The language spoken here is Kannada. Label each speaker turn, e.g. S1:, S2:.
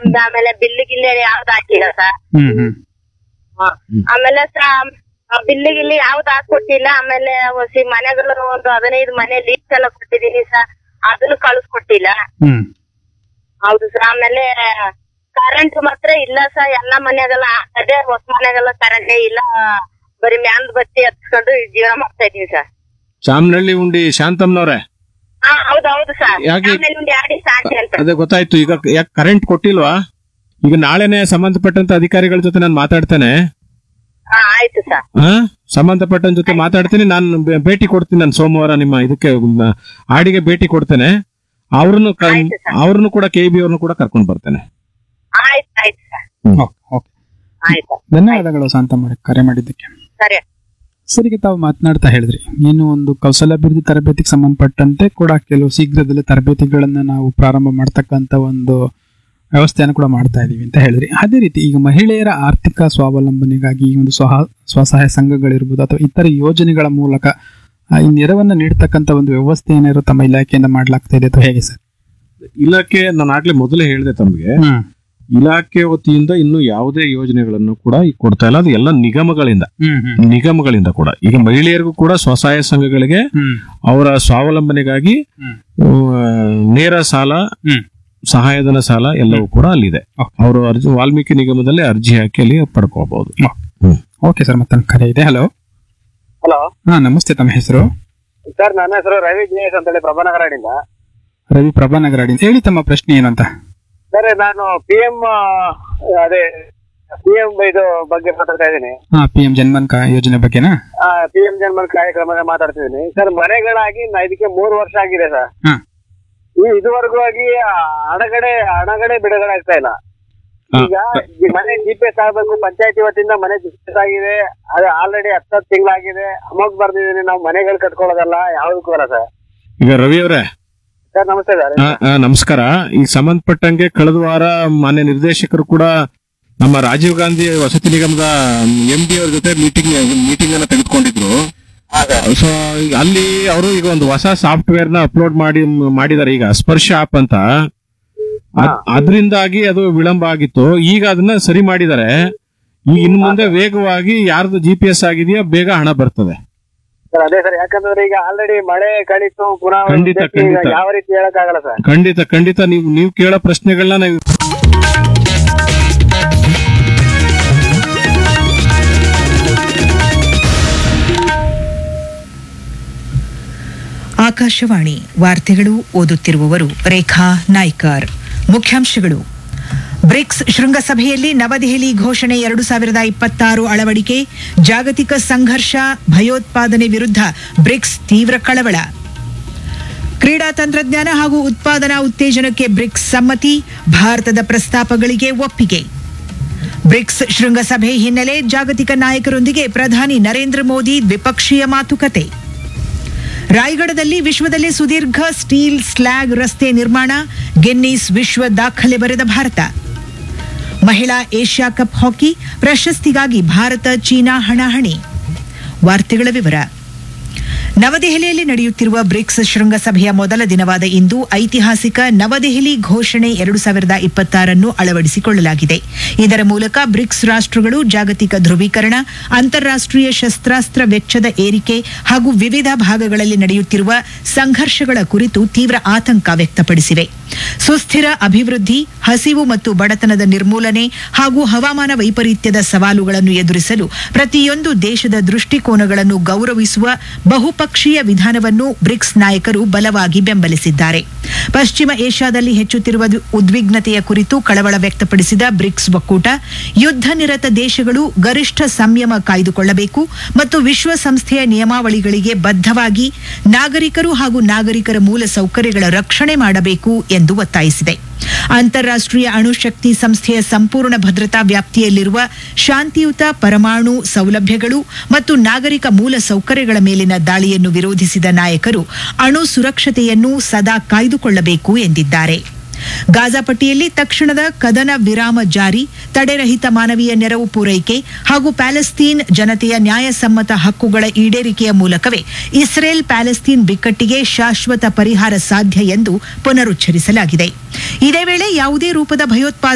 S1: ನಮ್ದು ಆಮೇಲೆ ಬಿಲ್ಲು ಗಿಲ್ಲು ಯಾವ್ದು ಹಾಕಿಲ್ಲ ಸರ್
S2: ಹ್ಮ್ ಹ್ಮ್
S1: ಆಮೇಲೆ ಸರ್ ಬಿಲ್ಲು ಗಿಲ್ಲಿ ಯಾವ್ದು ಹಾಕೊಟ್ಟಿಲ್ಲ ಆಮೇಲೆ ಹೊಸಿ ಮನೆಗಳು ಒಂದು ಹದಿನೈದು ಮನೆ ಲೀಸ್ಟ್ ಎಲ್ಲ ಕೊಟ್ಟಿದೀನಿ ಸರ್ ಅದನ್ನು ಕಳಿಸ್ಕೊಟ್ಟಿಲ್ಲ
S2: ಹ್ಮ್
S1: ಹೌದು ಸರ್ ಆಮೇಲೆ ಕರೆಂಟ್ ಮಾತ್ರ ಇಲ್ಲ ಸರ್ ಎಲ್ಲ ಮನೆಗೆಲ್ಲ ಅದೇ ಹೊಸ ಮನೆಗೆಲ್ಲ ಕರೆಂಟೇ ಇಲ್ಲ ಬರೀ ಮ್ಯಾನ್ ಬತ್ತಿ ಹತ್ಕೊಂಡು ಜೀವನ ಮಾಡ್ತಾ ಇದೀವಿ ಸರ್
S3: ಚಾಮನಹಳ್ಳಿ ಉಂಡಿ ಶಾಂತಮ್ನವ್ರೆ
S1: ಹಾ ಹೌದು ಹೌದು ಸರ್
S3: ಯಾಕೆ?
S1: ಆಮೇಲೆ ಒಂದು ಆಡಿ ಸಾಟಿ ಅಂತ
S3: ಅದೇ ಗೊತ್ತಾಯ್ತು ಈಗ ಯಾಕೆ ಕರೆಂಟ್ ಕೊಟ್ಟಿಲ್ವಾ ಈಗ ನಾಳೆನೆ ಸಂಬಂಧಪಟ್ಟಂತ ಅಧಿಕಾರಿಗಳ ಜೊತೆ ನಾನು ಮಾತಾಡ್ತೇನೆ
S1: ಹಾ ಆಯ್ತು ಸರ್
S3: ಹಾ ಸಂಬಂಧಪಟ್ಟ ಜೊತೆ ಮಾತಾಡ್ತೀನಿ ನಾನು ಬೆ- ಭೇಟಿ ಕೊಡ್ತೀನಿ ನಾನು ಸೋಮವಾರ ನಿಮ್ಮ ಇದಕ್ಕೆ ಮ್, ಆಡಿಗೆ ಭೇಟಿ ಕೊಡ್ತೇನೆ ಅವ್ರನ್ನು ಕ-
S1: ಆಯ್ತು ಸರ್.
S3: ಅವ್ರನ್ನು ಕೂಡ ಕೆ ಬಿ ಅವ್ರನ್ನು ಕೂಡ ಕರ್ಕೊಂಡು ಬರ್ತೇನೆ
S1: ಆಯ್ತು ಆಯ್ತು ಸರ್
S2: ಓಕೆ ಓಕೆ
S1: ಆಯ್ತು
S2: ಧನ್ಯವಾದಗಳು ಶಾಂತಮ್ಮ ಕರೆ ಮಾಡಿದ್ದಕ್ಕೆ
S1: ಸರಿ
S2: ಸರಿಗೆ ತಾವು ಮಾತನಾಡ್ತಾ ಹೇಳಿದ್ರಿ ಇನ್ನು ಒಂದು ಕೌಶಲ್ಯಾಭಿವೃದ್ಧಿ ತರಬೇತಿಗೆ ಸಂಬಂಧಪಟ್ಟಂತೆ ಕೂಡ ಕೆಲವು ಶೀಘ್ರದಲ್ಲೇ ತರಬೇತಿಗಳನ್ನ ನಾವು ಪ್ರಾರಂಭ ಮಾಡ್ತಕ್ಕಂಥ ಒಂದು ವ್ಯವಸ್ಥೆಯನ್ನು ಕೂಡ ಮಾಡ್ತಾ ಇದೀವಿ ಅಂತ ಹೇಳಿದ್ರಿ ಅದೇ ರೀತಿ ಈಗ ಮಹಿಳೆಯರ ಆರ್ಥಿಕ ಸ್ವಾವಲಂಬನೆಗಾಗಿ ಈ ಒಂದು ಸ್ವಹ ಸ್ವಸಹಾಯ ಸಂಘಗಳಿರ್ಬೋದು ಅಥವಾ ಇತರ ಯೋಜನೆಗಳ ಮೂಲಕ ಆ, ಈ ನೆರವನ್ನ ನೀಡ್ತಕ್ಕಂಥ ಒಂದು ವ್ಯವಸ್ಥೆ ಏನಾದ್ರು ತಮ್ಮ ಇಲಾಖೆಯಿಂದ ಮಾಡ್ಲಾಗ್ತಾ ಇದೆ ಅಥವಾ ಹೇಗೆ ಸರ್
S3: ಇಲಾಖೆ ನಾನು ಆಗ್ಲೇ ಮೊದಲೇ ಹೇಳಿದೆ ತಮಗೆ
S2: ಹ್ಮ್
S3: ಇಲಾಖೆ ವತಿಯಿಂದ ಇನ್ನು ಯಾವುದೇ ಯೋಜನೆಗಳನ್ನು ಕೂಡ ಈಗ ಕೊಡ್ತಾ ಇಲ್ಲ ಅದು ಎಲ್ಲ ನಿಗಮಗಳಿಂದ
S2: ಹ್ಮ್ ಹ್ಮ್
S3: ನಿಗಮಗಳಿಂದ ಕೂಡ ಈಗ ಮಹಿಳೆಯರಿಗೂ ಕೂಡ ಸ್ವಸಹಾಯ ಸಂಘಗಳಿಗೆ
S2: ಹ್ಮ್
S3: ಅವರ ಸ್ವಾವಲಂಬನೆಗಾಗಿ
S2: ಹ್ಮ್.
S3: ಆ, ನೇರ ಸಾಲ
S2: ಹ್ಮ್
S3: ಸಹಾಯಧನ ಸಾಲ ಎಲ್ಲವೂ ಕೂಡ ಅಲ್ಲಿದೆ
S2: Okay.
S3: ಅವರು ಅರ್ಜಿ ವಾಲ್ಮೀಕಿ ನಿಗಮದಲ್ಲಿ ಅರ್ಜಿ ಹಾಕಿ ಅಲ್ಲಿ ಪಡ್ಕೋಬಹುದು
S2: ಓಕೆ ಸರ್ ಮತ್ತೊಂದು ಕರೆ ಇದೆ ಹಲೋ
S4: ಹಲೋ
S2: ಹಾ ನಮಸ್ತೆ ತಮ್ಮ ಹೆಸರು
S4: ಸರ್ ನನ್ನ ಹೆಸರು ರವಿ ಜಿಎಸ್ ಅಂತೇಳಿ ಪ್ರಭಾನಗರಡಿಂದ
S2: ರವಿ ಪ್ರಭಾನಗರ ಅಡಿ ಹೇಳಿ ತಮ್ಮ ಪ್ರಶ್ನೆ ಏನು ಅಂತ
S4: ಸರ್ ನಾನು ಪಿ ಎಂ ಅದೇ ಪಿ ಎಂ ಇದು ಬಗ್ಗೆ ಮಾತಾಡ್ತಾ ಇದ್ದೀನಿ
S2: ಹಾ ಪಿ ಎಂ ಜನ್ಮನ್ ಕಾ ಯೋಜನೆ ಬಗ್ಗೆನಾ
S4: ಪಿ ಎಂ ಜನ್ಮನ್ ಕಾರ್ಯಕ್ರಮದ ಮಾತಾಡ್ತಿದ್ದೀನಿ ಸರ್ ಮನೆಗಳಾಗಿ ನಾ ಇದಕ್ಕೆ ಮೂರು ವರ್ಷ ಆಗಿದೆ ಸರ್
S2: ಹಾ
S4: ಈ ಇದುವರೆಗೂ ಆಗಿ ಆ, ಹಣಗಡೆ ಹಣಗಡೆ ಬಿಡುಗಡೆ ಆಗ್ತಾ ಇಲ್ಲ
S3: ಹಾ.
S4: ಈಗ ಈ ಮನೆ ಜಿ ಪಿ ಎಸ್ ಆಗ್ಬೇಕು ಪಂಚಾಯತಿ ವತಿಯಿಂದ ಮನೆ ಜಿ ಪಿ ಎಸ್ ಆಗಿದೆ ಅದು ಆಲ್ರೆಡಿ ಹತ್ತತ್ತು ತಿಂಗಳಾಗಿದೆ ಅಮೌಂಟ್ ಬರ್ದಿದ್ದೀನಿ ನಾವು ಮನೆಗಳು ಕಟ್ಕೊಳ್ಳೋದಲ್ಲ ಯಾವ್ದಕ್ಕೂ ಬರ ಸರ್
S3: ಈಗ ರವಿ ಅವರೇ
S4: ಸರ್ ನಮಸ್ತೆ ಸರ್
S3: ಆ, ಆ, ನಮಸ್ಕಾರ ಈ ಸಂಬಂಧಪಟ್ಟಂಗೆ ಕಳೆದ ವಾರ ಮಾನ್ಯ ನಿರ್ದೇಶಕರು ಕೂಡ ನಮ್ಮ ರಾಜೀವ್ ಗಾಂಧಿ ವಸತಿ ನಿಗಮದ ಎಂ ಡಿ ಅವ್ರ ಜೊತೆ ಮೀಟಿಂಗ್ ಮೀಟಿಂಗ್ ಅನ್ನ ತೆಗೆದುಕೊಂಡಿದ್ರು ಸೊ ಅಲ್ಲಿ ಅವರು ಈಗ ಒಂದು ಹೊಸ ಸಾಫ್ಟ್ವೇರ್ ನ ಅಪ್ಲೋಡ್ ಮಾಡಿ ಮಾಡಿದ್ದಾರೆ ಈಗ ಸ್ಪರ್ಶ ಆಪ್ ಅಂತ ಅದ್- ಅದ್ರಿಂದಾಗಿ ಅದು ವಿಳಂಬ ಆಗಿತ್ತು ಈಗ ಅದನ್ನ ಸರಿ ಮಾಡಿದ್ದಾರೆ ಈಗ ಇನ್ನು ಮುಂದೆ ವೇಗವಾಗಿ ಯಾರ್ದು ಜಿ ಪಿ ಎಸ್ ಆಗಿದೆಯೋ ಬೇಗ ಹಣ ಬರ್ತದೆ
S4: ಸರ್ ಅದೇ ಸರ್ ಯಾಕಂದ್ರೆ ಈಗ ಆಲ್ರೆಡಿ ಮಳೆ ಕಳಿತು ಪುನಃ
S3: ಖಂಡಿತ,
S4: ಒಂದ್ ಸರ್ತಿ ಈಗ
S3: ಖಂಡಿತ.
S4: ಯಾವ ರೀತಿ ಹೇಳಕ್ಕಾಗಲ್ಲ ಸರ್
S3: ಖಂಡಿತ ಖಂಡಿತ ನೀವು ನೀವು ಕೇಳೋ ಪ್ರಶ್ನೆಗಳನ್ನ ನಾವು
S5: ಆಕಾಶವಾಣಿ ವಾರ್ತೆಗಳು ಓದುತ್ತಿರುವವರು ರೇಖಾ ನಾಯ್ಕರ್ ಮುಖ್ಯಾಂಶಗಳು ಬ್ರಿಕ್ಸ್ ಶೃಂಗಸಭೆಯಲ್ಲಿ ನವದೆಹಲಿ ಘೋಷಣೆ ಎರಡು ಸಾವಿರದ ಇಪ್ಪತ್ತಾರು ಅಳವಡಿಕೆ ಜಾಗತಿಕ ಸಂಘರ್ಷ ಭಯೋತ್ಪಾದನೆ ವಿರುದ್ಧ ಬ್ರಿಕ್ಸ್ ತೀವ್ರ ಕಳವಳ ಕ್ರೀಡಾ ತಂತ್ರಜ್ಞಾನ ಹಾಗೂ ಉತ್ಪಾದನಾ ಉತ್ತೇಜನಕ್ಕೆ ಬ್ರಿಕ್ಸ್ ಸಮ್ಮತಿ ಭಾರತದ ಪ್ರಸ್ತಾಪಗಳಿಗೆ ಒಪ್ಪಿಗೆ ಬ್ರಿಕ್ಸ್ ಶೃಂಗಸಭೆ ಹಿನ್ನೆಲೆ ಜಾಗತಿಕ ನಾಯಕರೊಂದಿಗೆ ಪ್ರಧಾನಿ ನರೇಂದ್ರ ಮೋದಿ ದ್ವಿಪಕ್ಷೀಯ ಮಾತುಕತೆ ರಾಯಗಢದಲ್ಲಿ ವಿಶ್ವದಲ್ಲೇ ಸುದೀರ್ಘ ಸ್ಟೀಲ್ ಸ್ಲ್ಯಾಗ್ ರಸ್ತೆ ನಿರ್ಮಾಣ ಗಿನ್ನೀಸ್ ವಿಶ್ವ ದಾಖಲೆ ಬರೆದ ಭಾರತ ಮಹಿಳಾ ಏಷ್ಯಾ ಕಪ್ ಹಾಕಿ ಪ್ರಶಸ್ತಿಗಾಗಿ ಭಾರತ ಚೀನಾ ಹಣಾಹಣಿ ವಾರ್ತೆಗಳ ವಿವರ ನವದೆಹಲಿಯಲ್ಲಿ ನಡೆಯುತ್ತಿರುವ ಬ್ರಿಕ್ಸ್ ಶೃಂಗಸಭೆಯ ಮೊದಲ ದಿನವಾದ ಇಂದು ಐತಿಹಾಸಿಕ ನವದೆಹಲಿ ಘೋಷಣೆ ಎರಡು ಸಾವಿರದ ಇಪ್ಪತ್ತಾರನ್ನು ಅಳವಡಿಸಿಕೊಳ್ಳಲಾಗಿದೆ ಇದರ ಮೂಲಕ ಬ್ರಿಕ್ಸ್ ರಾಷ್ಟ್ರಗಳು ಜಾಗತಿಕ ಧ್ರುವೀಕರಣ ಅಂತಾರಾಷ್ಟ್ರೀಯ ಶಸ್ತ್ರಾಸ್ತ್ರ ವೆಚ್ಚದ ಏರಿಕೆ ಹಾಗೂ ವಿವಿಧ ಭಾಗಗಳಲ್ಲಿ ನಡೆಯುತ್ತಿರುವ ಸಂಘರ್ಷಗಳ ಕುರಿತು ತೀವ್ರ ಆತಂಕ ವ್ಯಕ್ತಪಡಿಸಿವೆ ಸುಸ್ಥಿರ ಅಭಿವೃದ್ಧಿ ಹಸಿವು ಮತ್ತು ಬಡತನದ ನಿರ್ಮೂಲನೆ ಹಾಗೂ ಹವಾಮಾನ ವೈಪರೀತ್ಯದ ಸವಾಲುಗಳನ್ನು ಎದುರಿಸಲು ಪ್ರತಿಯೊಂದು ದೇಶದ ದೃಷ್ಟಿಕೋನಗಳನ್ನು ಗೌರವಿಸುವ ಬಹುಪಕ್ಷೀಯ ವಿಧಾನವನ್ನು ಬ್ರಿಕ್ಸ್ ನಾಯಕರು ಬಲವಾಗಿ ಬೆಂಬಲಿಸಿದ್ದಾರೆ ಪಶ್ಚಿಮ ಏಷ್ಯಾದಲ್ಲಿ ಹೆಚ್ಚುತ್ತಿರುವ ದು- ಉದ್ವಿಗ್ನತೆಯ ಕುರಿತು ಕಳವಳ ವ್ಯಕ್ತಪಡಿಸಿದ ಬ್ರಿಕ್ಸ್ ಒಕ್ಕೂಟ ಯುದ್ಧ ನಿರತ ದೇಶಗಳು ಗರಿಷ್ಠ ಸಂಯಮ ಕಾಯ್ದುಕೊಳ್ಳಬೇಕು ಮತ್ತು ವಿಶ್ವಸಂಸ್ಥೆಯ ನಿಯಮಾವಳಿಗಳಿಗೆ ಬದ್ಧವಾಗಿ ನಾಗರಿಕರು ಹಾಗೂ ನಾಗರಿಕರ ಮೂಲ ಸೌಕರ್ಯಗಳ ರಕ್ಷಣೆ ಮಾಡಬೇಕು ಎಂದು ಒತ್ತಾಯಿಸಿದೆ ಅಂತಾರಾಷ್ಟ್ರೀಯ ಅಣುಶಕ್ತಿ ಸಂಸ್ಥೆಯ ಸಂಪೂರ್ಣ ಭದ್ರತಾ ವ್ಯಾಪ್ತಿಯಲ್ಲಿರುವ ಶಾಂತಿಯುತ ಪರಮಾಣು ಸೌಲಭ್ಯಗಳು ಮತ್ತು ನಾಗರಿಕ ಮೂಲ ಸೌಕರ್ಯಗಳ ಮೇಲಿನ ದಾಳಿಯನ್ನು ವಿರೋಧಿಸಿದ ನಾಯಕರು ಅಣು ಸುರಕ್ಷತೆಯನ್ನು ಸದಾ ಕಾಯ್ದುಕೊಳ್ಳಬೇಕು ಎಂದಿದ್ದಾರೆ ಗಾಜಾ ಪಟ್ಟಿಯಲ್ಲಿ ತಕ್ಷಣದ ಕದನ ವಿರಾಮ ಜಾರಿ ತಡೆರಹಿತ ಮಾನವೀಯ ನೆರವು ಪೂರೈಕೆ ಹಾಗೂ ಪ್ಯಾಲೆಸ್ತೀನ್ ಜನತೆಯ ನ್ಯಾಯಸಮ್ಮತ ಹಕ್ಕುಗಳ ಈಡೇರಿಕೆಯ ಮೂಲಕವೇ ಇಸ್ರೇಲ್ ಪ್ಯಾಲೆಸ್ತೀನ್ ಬಿಕ್ಕಟ್ಟಿಗೆ ಶಾಶ್ವತ ಪರಿಹಾರ ಸಾಧ್ಯ ಎಂದು ಪುನರುಚ್ಚರಿಸಲಾಗಿದೆ ಇದೇ ವೇಳೆ ಯಾವುದೇ ರೂಪದ ಭಯೋತ್ಪಾದನೆ